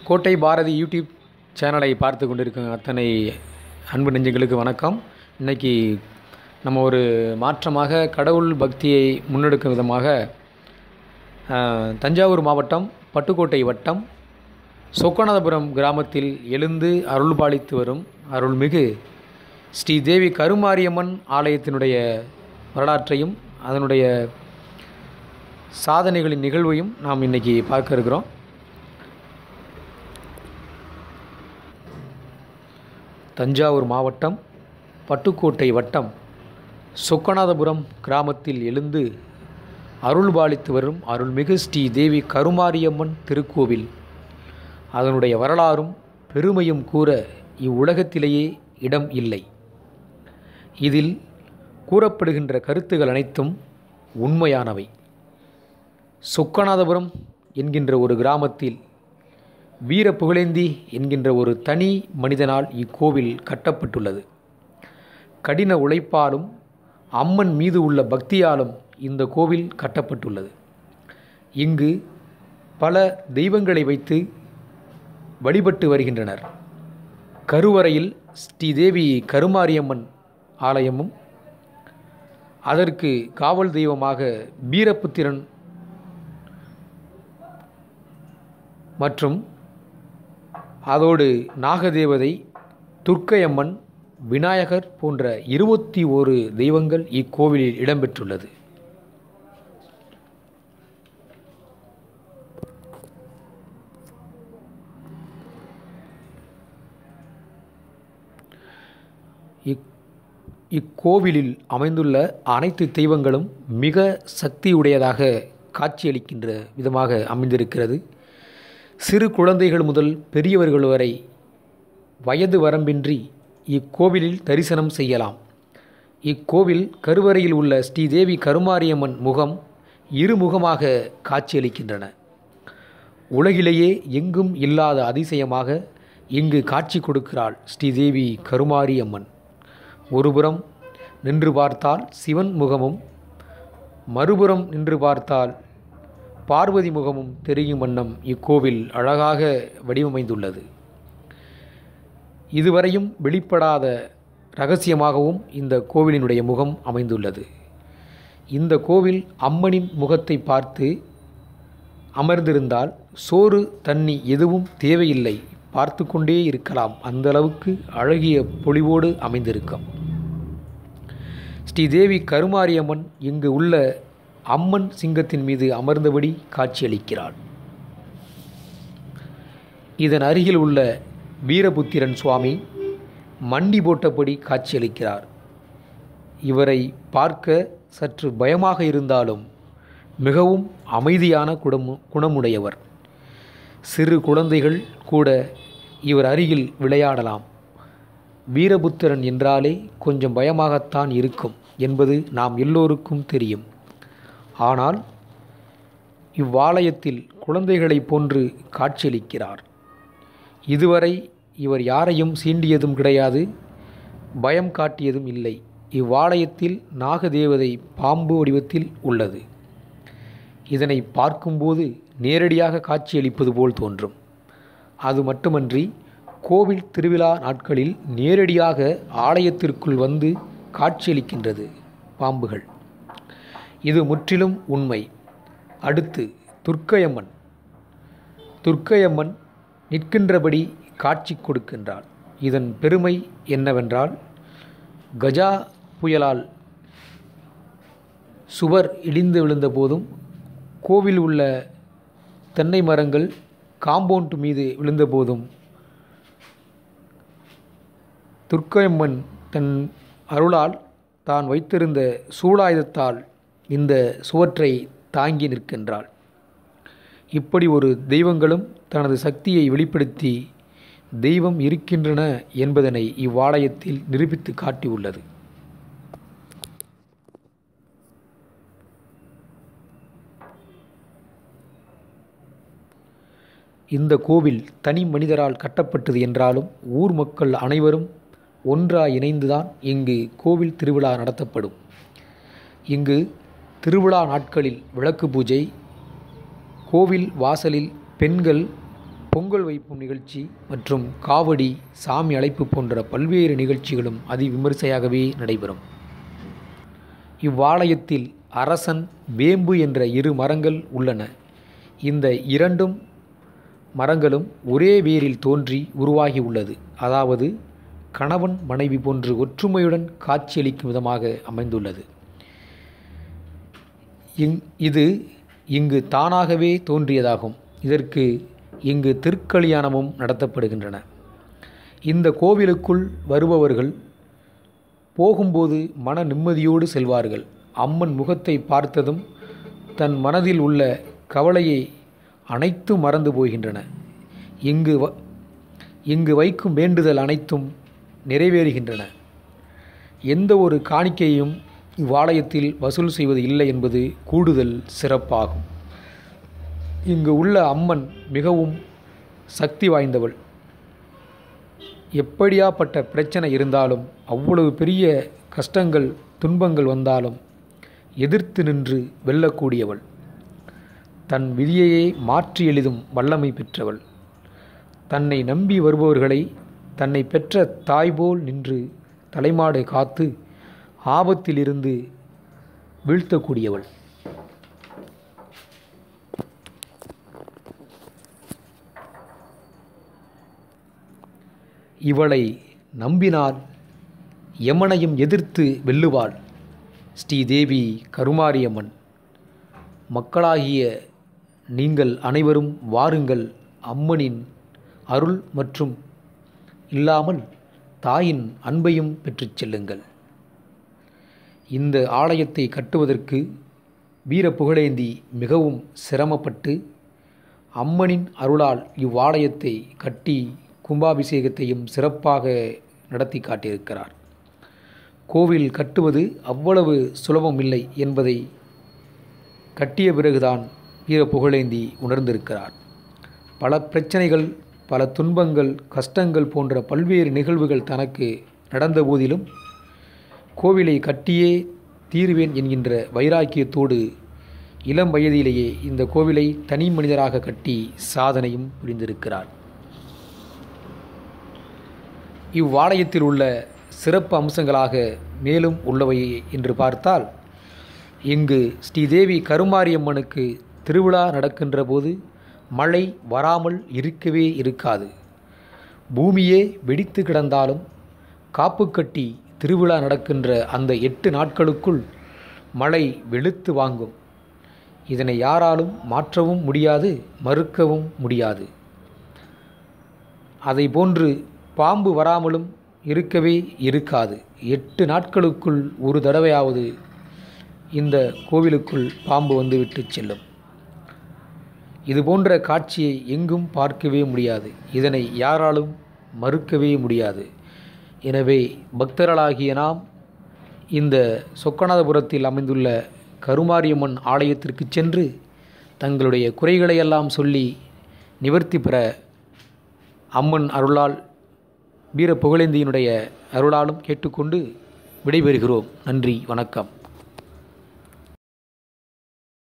கோட்டை பாரதி யூடியூப் சேனலை பார்த்து கொண்டிருக்கும் அத்தனை அன்பு நெஞ்சங்களுக்கு வணக்கம் இன்னைக்கு நம்ம ஒரு மாற்றமாக கடவுள் பக்தியை முன்னெடுக்கும் விதமாக அஹ், தஞ்சாவூர் மாவட்டம் பட்டுக்கோட்டை வட்டம் சொக்கநாதபுரம் கிராமத்தில் எழுந்து அருள்பாலித்து வரும் அருள்மிகு ஸ்ரீ தேவி கருமாரியம்மன் ஆலயத்தினுடைய வரலாற்றையும் அதனுடைய சாதனைகளின் நிகழ்வையும் நாம் இன்னைக்கு பார்க்க இருக்கிறோம் தஞ்சாவூர் மாவட்டம் பட்டுக்கோட்டை வட்டம் சொக்கநாதபுரம் கிராமத்தில் எழுந்து அருள்பாலித்து வரும் அருள்மிகு ஸ்ரீ தேவி கருமாரியம்மன் திருக்கோவில் அதனுடைய வரலாறும் பெருமையும் கூற இவ்வுலகத்திலேயே இடம் இல்லை இதில் கூறப்படுகின்ற கருத்துகள் அனைத்தும் உண்மையானவை சொக்கநாதபுரம் என்கின்ற ஒரு கிராமத்தில் வீர புகழேந்தி என்கின்ற ஒரு தனி மனிதனால் இக்கோவில் கட்டப்பட்டுள்ளது கடின உழைப்பாலும் அம்மன் மீது உள்ள பக்தியாலும் இந்த கோவில் கட்டப்பட்டுள்ளது இங்கு பல தெய்வங்களை வைத்து வழிபட்டு வருகின்றனர் கருவறையில் ஸ்ரீதேவி கருமாரியம்மன் ஆலயமும் அதற்கு காவல் தெய்வமாக வீரபுத்திரன் மற்றும் அதோடு நாகதேவதை துர்க்கையம்மன் விநாயகர் போன்ற இருபத்தி ஒரு தெய்வங்கள் இக்கோவிலில் இடம்பெற்றுள்ளது இக் இக்கோவிலில் அமைந்துள்ள அனைத்து தெய்வங்களும் மிக சக்தியுடையதாக காட்சியளிக்கின்ற விதமாக அமைந்திருக்கிறது சிறு குழந்தைகள் முதல் பெரியவர்கள் வரை வயது வரம்பின்றி இக்கோவிலில் தரிசனம் செய்யலாம் இக்கோவில் கருவறையில் உள்ள ஸ்ரீதேவி கருமாரியம்மன் முகம் இருமுகமாக காட்சியளிக்கின்றன உலகிலேயே எங்கும் இல்லாத அதிசயமாக இங்கு காட்சி கொடுக்கிறாள் ஸ்ரீதேவி கருமாரியம்மன் ஒருபுறம் நின்று பார்த்தால் சிவன் முகமும் மறுபுறம் நின்று பார்த்தால் பார்வதி முகமும் தெரியும் வண்ணம் இக்கோவில் அழகாக வடிவமைந்துள்ளது இதுவரையும் வெளிப்படாத ரகசியமாகவும் இந்த கோவிலினுடைய முகம் அமைந்துள்ளது இந்த கோவில் அம்மனின் முகத்தை பார்த்து அமர்ந்திருந்தால் சோறு தண்ணி எதுவும் தேவையில்லை பார்த்து கொண்டே இருக்கலாம் அந்த அளவுக்கு அழகிய பொலிவோடு அமைந்திருக்கும் ஸ்ரீதேவி கருமாரியம்மன் இங்கு உள்ள அம்மன் சிங்கத்தின் மீது அமர்ந்தபடி காட்சியளிக்கிறாள் இதன் அருகில் உள்ள வீரபுத்திரன் சுவாமி மண்டி போட்டபடி காட்சியளிக்கிறார் இவரை பார்க்க சற்று பயமாக இருந்தாலும் மிகவும் அமைதியான குணமு குணமுடையவர் சிறு குழந்தைகள் கூட இவர் அருகில் விளையாடலாம் வீரபுத்திரன் என்றாலே கொஞ்சம் பயமாகத்தான் இருக்கும் என்பது நாம் எல்லோருக்கும் தெரியும் ஆனால் இவ்வாலயத்தில் குழந்தைகளைப் போன்று காட்சியளிக்கிறார் இதுவரை இவர் யாரையும் சீண்டியதும் கிடையாது பயம் காட்டியதும் இல்லை இவ்வாலயத்தில் நாகதேவதை பாம்பு வடிவத்தில் உள்ளது இதனை பார்க்கும்போது நேரடியாக காட்சியளிப்பது போல் தோன்றும் அது மட்டுமன்றி கோவில் திருவிழா நாட்களில் நேரடியாக ஆலயத்திற்குள் வந்து காட்சியளிக்கின்றது பாம்புகள் இது முற்றிலும் உண்மை அடுத்து துர்க்கையம்மன் துர்க்கையம்மன் நிற்கின்றபடி காட்சி கொடுக்கின்றாள் இதன் பெருமை என்னவென்றால் கஜா புயலால் சுவர் இடிந்து விழுந்த போதும் கோவில் உள்ள தென்னை மரங்கள் காம்பவுண்ட் மீது விழுந்த போதும் துர்க்கையம்மன் தன் அருளால் தான் வைத்திருந்த சூலாயுதத்தால் இந்த சுவற்றை தாங்கி நிற்கின்றாள் இப்படி ஒரு தெய்வங்களும் தனது சக்தியை வெளிப்படுத்தி தெய்வம் இருக்கின்றன என்பதனை இவ்வாலயத்தில் நிரூபித்து காட்டியுள்ளது இந்த கோவில் தனி மனிதரால் கட்டப்பட்டது என்றாலும் ஊர் மக்கள் அனைவரும் ஒன்றாய் இணைந்துதான் இங்கு கோவில் திருவிழா நடத்தப்படும் இங்கு திருவிழா நாட்களில் விளக்கு பூஜை கோவில் வாசலில் பெண்கள் பொங்கல் வைப்பும் நிகழ்ச்சி மற்றும் காவடி சாமி அழைப்பு போன்ற பல்வேறு நிகழ்ச்சிகளும் அதி விமரிசையாகவே நடைபெறும் இவ்வாலயத்தில் அரசன் வேம்பு என்ற இரு மரங்கள் உள்ளன இந்த இரண்டும் மரங்களும் ஒரே வேரில் தோன்றி உருவாகி உள்ளது அதாவது கணவன் மனைவி போன்று ஒற்றுமையுடன் காட்சியளிக்கும் விதமாக அமைந்துள்ளது இங் இது இங்கு தானாகவே தோன்றியதாகும் இதற்கு இங்கு திருக்கல்யாணமும் நடத்தப்படுகின்றன இந்த கோவிலுக்குள் வருபவர்கள் போகும்போது மன நிம்மதியோடு செல்வார்கள் அம்மன் முகத்தை பார்த்ததும் தன் மனதில் உள்ள கவலையை அனைத்தும் மறந்து போகின்றன இங்கு வ இங்கு வைக்கும் வேண்டுதல் அனைத்தும் நிறைவேறுகின்றன எந்த ஒரு காணிக்கையும் இவ்வாலயத்தில் வசூல் செய்வது இல்லை என்பது கூடுதல் சிறப்பாகும் இங்கு உள்ள அம்மன் மிகவும் சக்தி வாய்ந்தவள் எப்படியாப்பட்ட பிரச்சனை இருந்தாலும் அவ்வளவு பெரிய கஷ்டங்கள் துன்பங்கள் வந்தாலும் எதிர்த்து நின்று வெல்லக்கூடியவள் தன் விதியையே மாற்றி எழுதும் வல்லமை பெற்றவள் தன்னை நம்பி வருபவர்களை தன்னை பெற்ற தாய்போல் நின்று தலைமாடு காத்து ஆபத்திலிருந்து வீழ்த்தக்கூடியவள் இவளை நம்பினால் யமனையும் எதிர்த்து வெல்லுவாள் ஸ்ரீதேவி கருமாரியம்மன் மக்களாகிய நீங்கள் அனைவரும் வாருங்கள் அம்மனின் அருள் மற்றும் இல்லாமல் தாயின் அன்பையும் பெற்றுச் செல்லுங்கள் இந்த ஆலயத்தை கட்டுவதற்கு வீர புகழேந்தி மிகவும் சிரமப்பட்டு அம்மனின் அருளால் இவ்வாலயத்தை கட்டி கும்பாபிஷேகத்தையும் சிறப்பாக நடத்தி காட்டியிருக்கிறார் கோவில் கட்டுவது அவ்வளவு சுலபமில்லை என்பதை கட்டிய பிறகுதான் வீர புகழேந்தி உணர்ந்திருக்கிறார் பல பிரச்சனைகள் பல துன்பங்கள் கஷ்டங்கள் போன்ற பல்வேறு நிகழ்வுகள் தனக்கு நடந்த போதிலும் கோவிலை கட்டியே தீருவேன் என்கின்ற வைராக்கியத்தோடு இளம் வயதிலேயே இந்த கோவிலை தனி மனிதராக கட்டி சாதனையும் புரிந்திருக்கிறார் இவ்வாலயத்தில் உள்ள சிறப்பு அம்சங்களாக மேலும் உள்ளவை என்று பார்த்தால் இங்கு ஸ்ரீதேவி கருமாரியம்மனுக்கு திருவிழா நடக்கின்ற போது மழை வராமல் இருக்கவே இருக்காது பூமியே வெடித்து கிடந்தாலும் காப்பு கட்டி திருவிழா நடக்கின்ற அந்த எட்டு நாட்களுக்குள் மழை வெளுத்து வாங்கும் இதனை யாராலும் மாற்றவும் முடியாது மறுக்கவும் முடியாது அதை போன்று பாம்பு வராமலும் இருக்கவே இருக்காது எட்டு நாட்களுக்குள் ஒரு தடவையாவது இந்த கோவிலுக்குள் பாம்பு வந்துவிட்டு செல்லும் இது போன்ற காட்சியை எங்கும் பார்க்கவே முடியாது இதனை யாராலும் மறுக்கவே முடியாது எனவே பக்தர்களாகிய நாம் இந்த சொக்கநாதபுரத்தில் அமைந்துள்ள கருமாரியம்மன் ஆலயத்திற்கு சென்று தங்களுடைய குறைகளையெல்லாம் சொல்லி நிவர்த்தி பெற அம்மன் அருளால் வீர புகழேந்தியினுடைய அருளாலும் கேட்டுக்கொண்டு விடைபெறுகிறோம் நன்றி வணக்கம்